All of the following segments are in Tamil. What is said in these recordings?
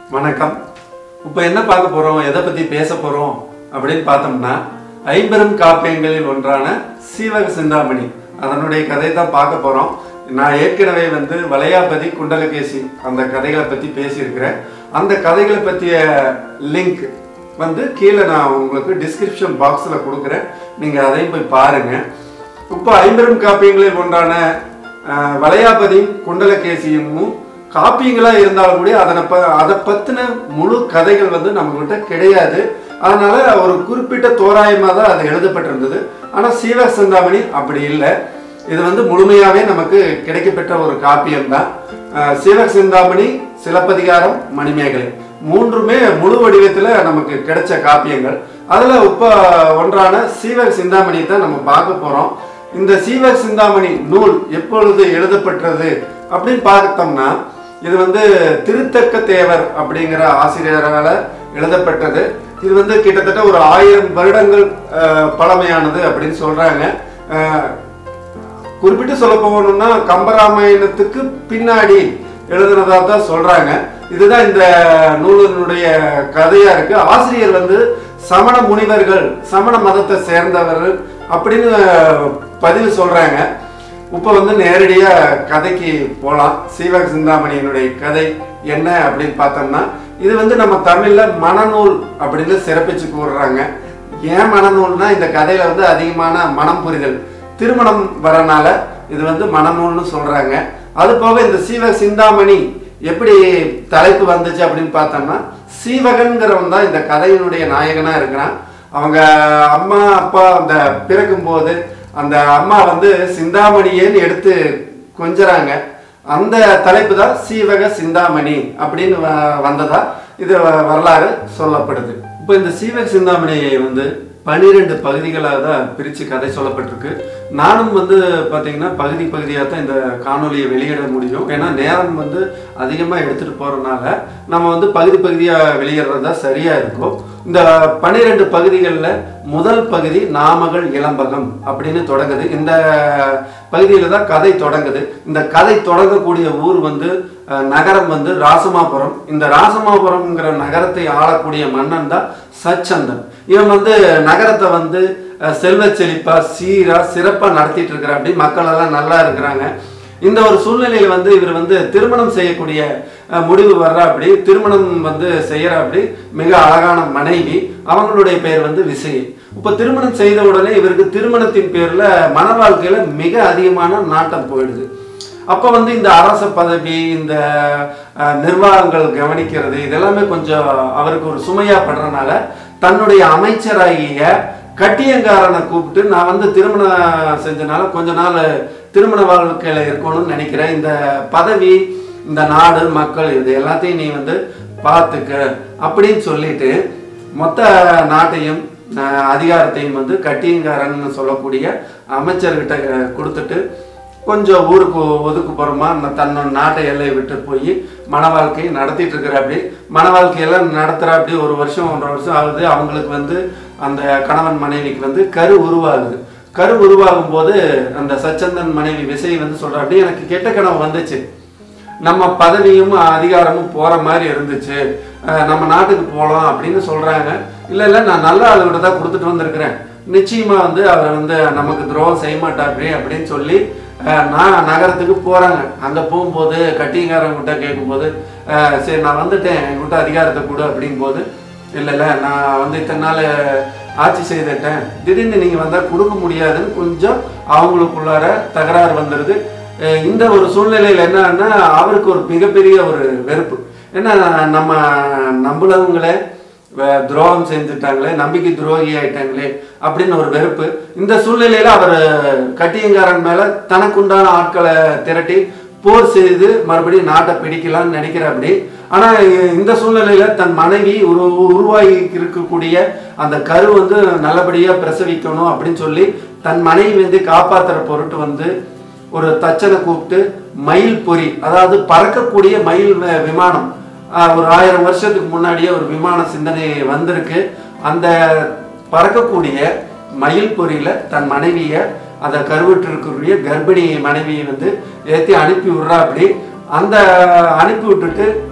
வணக்கம் இப்போ என்ன பார்க்க போறோம் எதை பத்தி பேச போறோம் அப்படின்னு பார்த்தோம்னா ஐம்பெரும் காப்பியங்களில் ஒன்றான சீவக சிந்தாமணி அதனுடைய கதை தான் பார்க்க போறோம் நான் ஏற்கனவே வந்து வளையாபதி குண்டலகேசி அந்த கதைகளை பத்தி பேசியிருக்கிறேன் அந்த கதைகளை பற்றிய லிங்க் வந்து கீழே நான் உங்களுக்கு டிஸ்கிரிப்ஷன் பாக்ஸில் கொடுக்குறேன் நீங்கள் அதையும் போய் பாருங்க இப்போ ஐம்பெரும் காப்பியங்களில் ஒன்றான அஹ், வளையாபதியும் குண்டலகேசியும் காப்பியங்களா இருந்தாலும் கூட அதனை ப அதை பத்தின முழு கதைகள் வந்து நம்மகிட்ட கிடையாது அதனால ஒரு குறிப்பிட்ட தோராயமாக தான் அது எழுதப்பட்டிருந்தது ஆனால் சீவக சிந்தாமணி அப்படி இல்லை இது வந்து முழுமையாவே நமக்கு கிடைக்கப்பெற்ற ஒரு காப்பியம் தான் சீவக சிந்தாமணி சிலப்பதிகாரம் மணிமேகலை மூன்றுமே முழு வடிவத்தில் நமக்கு கிடைச்ச காப்பியங்கள் அதில் இப்போ ஒன்றான சீவக சிந்தாமணி தான் நம்ம பார்க்க போகிறோம் இந்த சீவக சிந்தாமணி நூல் எப்பொழுது எழுதப்பட்டது அப்படின்னு பார்த்தோம்னா இது வந்து திருத்தக்க தேவர் அப்படிங்கிற ஆசிரியரால் எழுதப்பட்டது இது வந்து கிட்டத்தட்ட ஒரு ஆயிரம் வருடங்கள் அஹ், பழமையானது அப்படின்னு சொல்றாங்க அஹ், குறிப்பிட்டு சொல்ல போகணும்னா கம்பராமாயணத்துக்கு பின்னாடி எழுதுனதா தான் சொல்றாங்க இதுதான் இந்த நூலினுடைய கதையா இருக்கு ஆசிரியர் வந்து சமண முனிவர்கள் சமண மதத்தை சேர்ந்தவர்கள் அப்படின்னு பதிவு சொல்றாங்க இப்போ வந்து நேரடியா கதைக்கு போகலாம் சீவக சிந்தாமணியினுடைய கதை என்ன அப்படின்னு பார்த்தோம்னா இது வந்து நம்ம தமிழ்ல மனநூல் அப்படின்னு சிறப்பிச்சு கூறுறாங்க ஏன் மனநூல்னா இந்த கதையில வந்து அதிகமான மனம் புரிதல் திருமணம் வரனால இது வந்து மனநூல்னு சொல்றாங்க அது போக இந்த சீவக சிந்தாமணி எப்படி தலைப்பு வந்துச்சு அப்படின்னு பார்த்தோம்னா சீவகன்கிறவன் தான் இந்த கதையினுடைய நாயகனா இருக்கிறான் அவங்க அம்மா அப்பா அந்த பிறக்கும் போது அந்த அம்மா வந்து சிந்தாமணியேன்னு எடுத்து கொஞ்சறாங்க அந்த தலைப்பு தான் சீவக சிந்தாமணி அப்படின்னு வ- வந்ததா இது வ- வரலாறு சொல்லப்படுது இப்போ இந்த சீவக சிந்தாமணியை வந்து பன்னிரெண்டு பகுதிகளாக தான் பிரித்து கதை சொல்லப்பட்டிருக்கு நானும் வந்து பார்த்தீங்கன்னா பகுதி பகுதியாக தான் இந்த காணொலியை வெளியிட முடியும் ஏன்னா நேரம் வந்து அதிகமாக எடுத்துகிட்டு போகிறதுனால நம்ம வந்து பகுதி பகுதியாக வெளியிடுறது தான் சரியாக இருக்கும் இந்த பன்னிரெண்டு பகுதிகளில் முதல் பகுதி நாமகள் இளம்பகம் அப்படின்னு தொடங்குது இந்த பகுதியில் தான் கதை தொடங்குது இந்த கதை தொடங்கக்கூடிய ஊர் வந்து அஹ், நகரம் வந்து ராசமாபுரம் இந்த ராசமாபுரம்ங்கிற நகரத்தை ஆளக்கூடிய மன்னன் தான் சச்சந்தன் இவன் வந்து நகரத்தை வந்து அஹ், செல்வச் செழிப்பா சீரா சிறப்பா நடத்திட்டு இருக்கிற அப்படி மக்கள் எல்லாம் நல்லா இருக்கிறாங்க இந்த ஒரு சூழ்நிலையில வந்து இவர் வந்து திருமணம் செய்யக்கூடிய அஹ், முடிவு வர்ற அப்படி திருமணம் வந்து செய்யற அப்படி மிக அழகான மனைவி அவங்களுடைய பெயர் வந்து விசை இப்போ திருமணம் செய்த உடனே இவருக்கு திருமணத்தின் பேர்ல மன வாழ்க்கையில மிக அதிகமான நாட்டம் போயிடுது அப்போ வந்து இந்த அரச பதவி இந்த அஹ், நிர்வாகங்கள் கவனிக்கிறது இதெல்லாமே கொஞ்சம் அவருக்கு ஒரு சுமையா படுறதுனால தன்னுடைய அமைச்சராகிய கட்டியங்காரனை கூப்பிட்டு நான் வந்து திருமணம் செஞ்சனால கொஞ்ச நாள் திருமண வாழ்க்கையில இருக்கணும்னு நினைக்கிறேன் இந்த பதவி இந்த நாடு மக்கள் இது எல்லாத்தையும் நீ வந்து பார்த்துக்க அப்படின்னு சொல்லிட்டு மொத்த நாட்டையும் அஹ், அதிகாரத்தையும் வந்து கட்டியங்காரன் சொல்லக்கூடிய அமைச்சர்கிட்ட அஹ், கொடுத்துட்டு கொஞ்சம் ஊருக்கு ஒதுக்கு போகிறோமா தன்னோட நாட்டை எல்லையை விட்டு போய் மன வாழ்க்கையை நடத்திட்டு இருக்கிறாப்படி மன வாழ்க்கையெல்லாம் நடத்துகிறாப்படி ஒரு வருஷம் ஒன்றரை வருஷம் ஆகுது அவங்களுக்கு வந்து அந்த கணவன் மனைவிக்கு வந்து கரு உருவாகுது கரு உருவாகும் போது அந்த சச்சந்தன் மனைவி விசை வந்து சொல்கிறாப்படி எனக்கு கெட்ட கனவு வந்துச்சு நம்ம பதவியும் அதிகாரமும் போற மாதிரி இருந்துச்சு அஹ் நம்ம நாட்டுக்கு போகலாம் அப்படின்னு சொல்றாங்க இல்ல இல்ல நான் நல்ல ஆளுகிட்ட தான் கொடுத்துட்டு வந்திருக்கிறேன் நிச்சயமா வந்து அவர் வந்து நமக்கு துரோகம் செய்ய மாட்டாரு அப்படின்னு சொல்லி அஹ் நான் நகரத்துக்கு போறாங்க அங்க போகும்போது கட்டிங்காரங்கிட்ட கேட்கும்போது அஹ் சரி நான் வந்துட்டேன் என்கிட்ட அதிகாரத்தை கொடு அப்படிங்கும்போது இல்லை இல்லை நான் வந்து இத்தனை நாள் ஆட்சி செய்துட்டேன் திடீர்னு நீங்கள் வந்தால் கொடுக்க முடியாதுன்னு கொஞ்சம் அவங்களுக்குள்ளார தகராறு வந்துடுது அஹ் இந்த ஒரு சூழ்நிலையில் என்னன்னா அவருக்கு ஒரு மிகப்பெரிய ஒரு வெறுப்பு ஏன்னா நம்ம நம்புலவங்களே வ- துரோகம் செஞ்சுட்டாங்களே நம்பிக்கை துரோகி ஆயிட்டாங்களே அப்படின்னு ஒரு வெறுப்பு இந்த சூழ்நிலையில அவர் கட்டியங்காரன் மேல தனக்குண்டான ஆட்களை திரட்டி போர் செய்து மறுபடியும் நாட்டை பிடிக்கலாம்னு நினைக்கிறாப்படி ஆனா இ- இந்த சூழ்நிலையில தன் மனைவி உரு உருவாகி இருக்கக்கூடிய அந்த கரு வந்து நல்லபடியா பிரசவிக்கணும் அப்படின்னு சொல்லி தன் மனைவி வந்து காப்பாத்துற பொருட்டு வந்து ஒரு தச்சனை கூப்பிட்டு மயில் பொறி அதாவது பறக்கக்கூடிய மயில் வி- விமானம் ஆஹ் ஒரு ஆயிரம் வருஷத்துக்கு முன்னாடியே ஒரு விமான சிந்தனை வந்திருக்கு அந்த பறக்கக்கூடிய மயில் பொறியில தன் மனைவியை அந்த கருவுற்று இருக்கக்கூடிய கர்ப்பிணி மனைவியை வந்து ஏற்றி அனுப்பி விட்றா அப்படி அந்த அனுப்பி விட்டுட்டு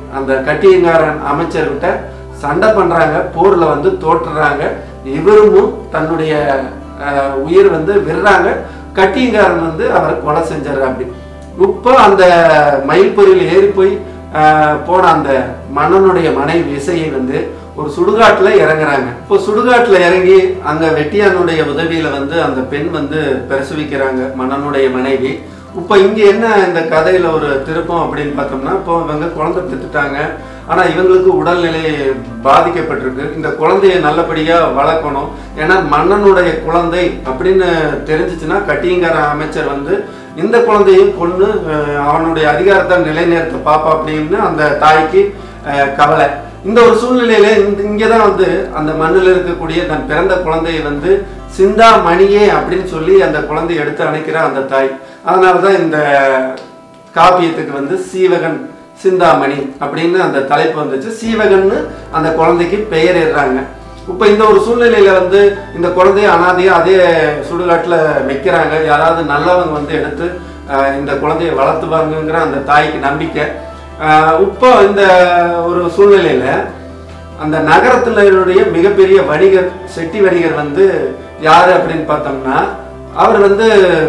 அந்த கட்டியங்காரன் அமைச்சர்கிட்ட சண்டை பண்றாங்க போர்ல வந்து தோற்றுறாங்க இவரும் தன்னுடைய அஹ், உயிர் வந்து விடுறாங்க கட்டியங்காரன் வந்து அவரை கொலை செஞ்சாரு அப்படி இப்போ அந்த மயில்பொறியில் ஏறி போய் அஹ், போன அந்த மன்னனுடைய மனைவி இசையை வந்து ஒரு சுடுகாட்டுல இறங்குறாங்க இப்போ சுடுகாட்டுல இறங்கி அங்க வெட்டியானுடைய உதவியில வந்து அந்த பெண் வந்து பிரசவிக்கிறாங்க மன்னனுடைய மனைவி இப்போ இங்க என்ன இந்த கதையில ஒரு திருப்பம் அப்படின்னு பார்த்தோம்னா இப்போ இவங்க குழந்தை பெற்றுட்டாங்க ஆனா இவங்களுக்கு உடல்நிலை பாதிக்கப்பட்டிருக்கு இந்த குழந்தைய நல்லபடியா வளர்க்கணும் ஏன்னா மன்னனுடைய குழந்தை அப்படின்னு தெரிஞ்சிச்சுன்னா கட்டியங்கார அமைச்சர் வந்து இந்த குழந்தையும் கொண்டு அவனுடைய அதிகாரத்தை நிலைநிறுத்த பாப்பா அப்படின்னு அந்த தாய்க்கு அஹ், கவலை இந்த ஒரு சூழ்நிலையில இந்த இங்கதான் வந்து அந்த மண்ணில் இருக்கக்கூடிய தன் பிறந்த குழந்தையை வந்து சிந்தா மணியே அப்படின்னு சொல்லி அந்த குழந்தையை எடுத்து அணைக்கிற அந்த தாய் அதனாலதான் இந்த காப்பியத்துக்கு வந்து சீவகன் சிந்தாமணி அப்படின்னு அந்த தலைப்பு வந்துச்சு சீவகன்னு அந்த குழந்தைக்கு பெயர் இடுறாங்க இப்போ இந்த ஒரு சூழ்நிலையில வந்து இந்த குழந்தைய அனாதையா அதே சுடுகாட்டுல வைக்கிறாங்க யாராவது நல்லவங்க வந்து எடுத்து ஆஹ், இந்த குழந்தைய வளர்த்துவாங்கங்கிற அந்த தாய்க்கு நம்பிக்கை ஆஹ், இப்போ இந்த ஒரு சூழ்நிலையில அந்த நகரத்தினுடைய மிகப்பெரிய வணிகர் செட்டி வணிகர் வந்து யாரு அப்படின்னு பார்த்தோம்னா அவர் வந்து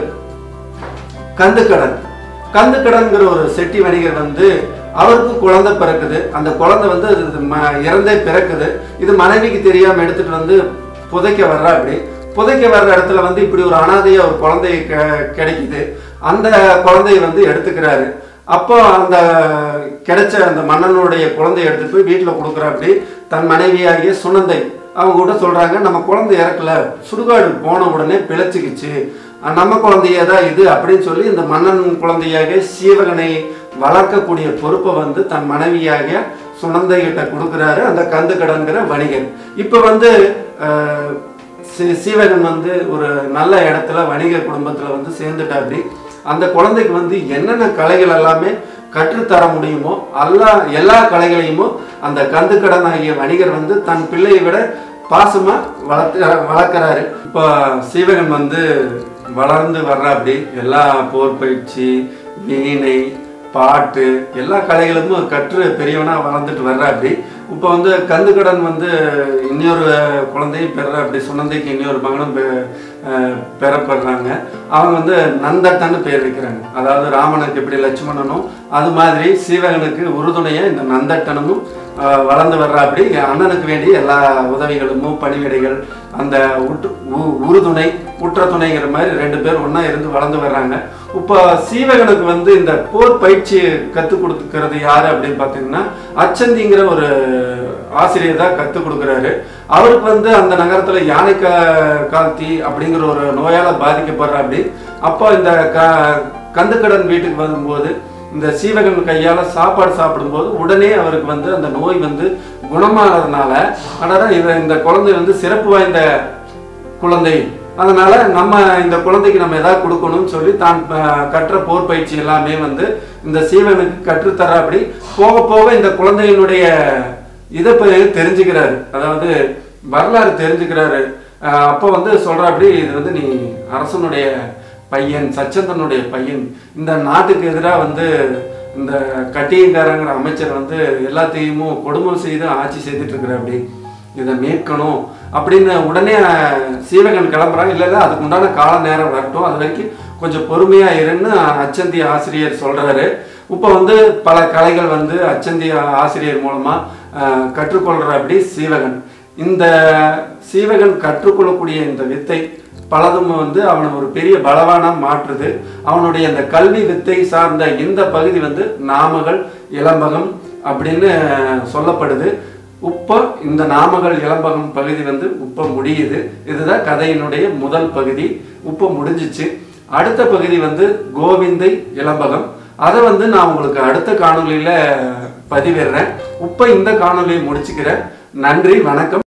கந்துக்கடன் கந்துக்கடன்கிற ஒரு செட்டி வணிகர் வந்து அவருக்கும் குழந்தை பிறக்குது அந்த குழந்தை வந்து அது ம- இறந்தே பிறக்குது இது மனைவிக்கு தெரியாம எடுத்துட்டு வந்து புதைக்க வர்றா அப்படி புதைக்க வர்ற இடத்துல வந்து இப்படி ஒரு அனாதையா ஒரு குழந்தை கெ- கிடைக்குது அந்த குழந்தையை வந்து எடுத்துக்கிறாரு அப்போ அந்த கிடைச்ச அந்த மன்னனுடைய குழந்தையை எடுத்துட்டு போய் வீட்டில் கொடுக்குறாப்படி தன் மனைவியாகிய சுனந்தை அவங்க கூட சொல்றாங்க நம்ம குழந்தை இறக்கல சுடுகாடு போன உடனே பிழைச்சிக்கிச்சு அஹ் நம்ம குழந்தையே தான் இது அப்படின்னு சொல்லி இந்த மன்னன் குழந்தையாக சீவகனை வளர்க்கக்கூடிய பொறுப்பை வந்து தன் மனைவியாகிய சுனந்தை கிட்ட கொடுக்குறாரு அந்த கந்து கடன்கிற வணிகர் இப்போ வந்து அஹ், சி- சீவகன் வந்து ஒரு நல்ல இடத்துல வணிக குடும்பத்துல வந்து சேர்ந்துட்டாப்படி அந்த குழந்தைக்கு வந்து என்னென்ன கலைகள் எல்லாமே கற்றுத்தர முடியுமோ எல்லா எல்லா கலைகளையுமோ அந்த கந்துக்கடன் ஆகிய வணிகர் வந்து தன் பிள்ளையை விட பாசமா வளர்த்து வளர்க்குறாரு இப்போ சீவகன் வந்து வளர்ந்து வர்றாப்படி எல்லா போர் பயிற்சி வீணை பாட்டு எல்லா கலைகளும் கற்று பெரியவனா வளர்ந்துட்டு வர்றாப்படி இப்போ வந்து கந்துக்கடன் வந்து இன்னொரு குழந்தையும் பெற அப்படி சுனந்தைக்கு இன்னொரு மகனும் பெ- அஹ் பெறப்படுறாங்க அவங்க வந்து நந்தட்டன்னு பேர் வைக்கிறாங்க அதாவது ராமனுக்கு எப்படி லட்சுமணனும் அது மாதிரி சீவகனுக்கு உறுதுணையா இந்த நந்தட்டனும் அஹ், வளர்ந்து வர்றா அப்படி அண்ணனுக்கு வேண்டிய எல்லா உதவிகளும் பணிவிடைகள் அந்த உற்று உ- உறுதுணை உற்ற துணைங்கிற மாதிரி ரெண்டு பேர் ஒண்ணா இருந்து வளர்ந்து வர்றாங்க இப்போ சீவகனுக்கு வந்து இந்த போர் பயிற்சி கற்றுக் கொடுக்கிறது யாரு அப்படின்னு பார்த்தீங்கன்னா அச்சந்திங்கிற ஒரு ஆசிரியர் தான் கற்றுக் கொடுக்குறாரு அவருக்கு வந்து அந்த நகரத்துல யானை கா கால்த்தி அப்படிங்கிற ஒரு நோயால பாதிக்கப்படுற அப்படி அப்போ இந்த க கந்துக்கடன் வீட்டுக்கு வரும்போது இந்த சீவகன் கையால சாப்பாடு சாப்பிடும்போது உடனே அவருக்கு வந்து அந்த நோய் வந்து குணமானதுனால ஆனால் இவ இந்த குழந்தை வந்து சிறப்பு வாய்ந்த குழந்தை அதனால நம்ம இந்த குழந்தைக்கு நம்ம ஏதாவது கொடுக்கணும்னு சொல்லி தான் அஹ், கற்ற போர் பயிற்சி எல்லாமே வந்து இந்த சீவனுக்கு கற்றுத்தர அப்படி போக போக இந்த குழந்தையினுடைய இதை பற்றி தெரிஞ்சுக்கிறாரு அதாவது வரலாறு தெரிஞ்சுக்கிறாரு அஹ், அப்போ வந்து சொல்றாப்படி இது வந்து நீ அரசனுடைய பையன் சச்சந்தனுடைய பையன் இந்த நாட்டுக்கு எதிராக வந்து இந்த கட்டியங்காரங்கிற அமைச்சர் வந்து எல்லாத்தையும் கொடுமை செய்து ஆட்சி செய்துட்டு இருக்கிற அப்படி இதை மீட்கணும் அப்படின்னு உடனே அஹ், சீவகன் கிளம்புறாங்க இல்லை இல்லை அதுக்கு உண்டான கால நேரம் வரட்டும் அது வரைக்கும் கொஞ்சம் பொறுமையா இருன்னு அச்சந்தி ஆசிரியர் சொல்றாரு இப்போ வந்து பல கலைகள் வந்து அச்சந்தி ஆசிரியர் மூலமா அஹ், கற்றுக்கொள்ற அப்படி சீவகன் இந்த சீவகன் கற்றுக்கொள்ளக்கூடிய இந்த வித்தை பலதும் வந்து அவனை ஒரு பெரிய பலவானா மாற்றுது அவனுடைய அந்த கல்வி வித்தை சார்ந்த இந்த பகுதி வந்து நாமகள் இளம்பகம் அப்படின்னு சொல்லப்படுது உப்ப இந்த நாமகள் இளம்பகம் பகுதி வந்து உப்ப முடியுது இதுதான் கதையினுடைய முதல் பகுதி உப்ப முடிஞ்சிச்சு அடுத்த பகுதி வந்து கோவிந்தை இளம்பகம் அதை வந்து நான் உங்களுக்கு அடுத்த காணொளியில பதிவிடுறேன் உப்ப இந்த காணொளியை முடிச்சுக்கிறேன் நன்றி வணக்கம்